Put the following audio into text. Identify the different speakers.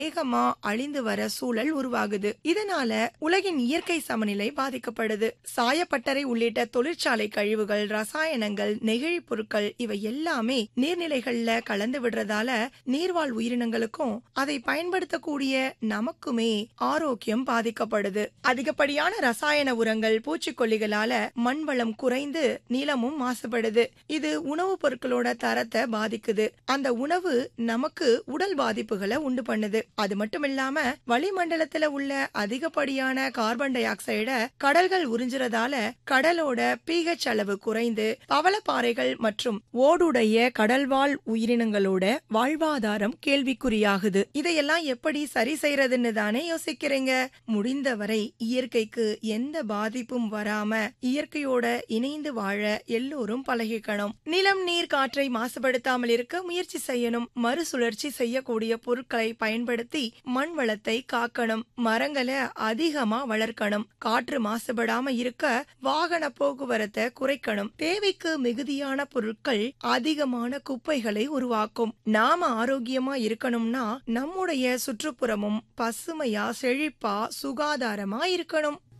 Speaker 1: வேகமா அழிந்து வர சூழல் உருவாகுது இதனால உலகின் இயற்கை சமநிலை பாதிக்கப்படுது சாயப்பட்டறை உள்ளிட்ட தொழிற்சாலை கழிவுகள் ரசாயனங்கள் நெகிழி பொருட்கள் இவை எல்லாமே நீர்நிலைகள்ல கலந்து விடுறதால நீர்வாழ் உயிரினங்களுக்கும் அதை பயன்படுத்தக்கூடிய நமக்குமே ஆரோக்கியம் பாதிக்கப்படுது அதிகப்படியான ரசாயன உரங்கள் பூச்சிக்கொல்லிகளால மண் வளம் குறைந்து நிலமும் மாசுபடுது இது உணவுப் பொருட்களோட தரத்தை பாதிக்குது அந்த உணவு நமக்கு உடல் பாதிப்புகளை உண்டு பண்ணுது அது மட்டும் இல்லாம வளிமண்டலத்துல உள்ள அதிகப்படியான கார்பன் டை ஆக்சைட கடல்கள் உறிஞ்சுறதால கடலோட pH அளவு குறைந்து பவளப்பாறைகள் மற்றும் ஓடுடைய கடல்வாழ் உயிரினங்களோட வாழ்வாதாரம் கேள்விக்குறியாகுது இதையெல்லாம் எப்படி சரி செய்யறதுன்னு தானே யோசிக்கிறீங்க முடிந்தவரை இயற்கைக்கு எந்த பாதிப்பும் வராம இயற்கையோட இணைந்து வாழ எல்லோரும் பழகிக்கணும் நிலம் நீர் காற்றை மாசுபடுத்தாமல் இருக்க முயற்சி செய்யணும் மறுசுழற்சி செய்யக்கூடிய பொருட்களை பயன்படுத்தி மண் வளத்தை காக்கணும் மரங்களை அதிகமா வளர்க்கணும் காற்று மாசுபடாம இருக்க வாகன போக்குவரத்தை குறைக்கணும் தேவைக்கு மிகுதியான பொருட்கள் அதிகமான குப்பைகளை உருவாக்கும் நாம ஆரோக்கியமா இருக்கணும்னா நம்முடைய சுற்றுப்புறமும் பசுமையா செழிப்பா சுகாதாரமா இருக்கணும்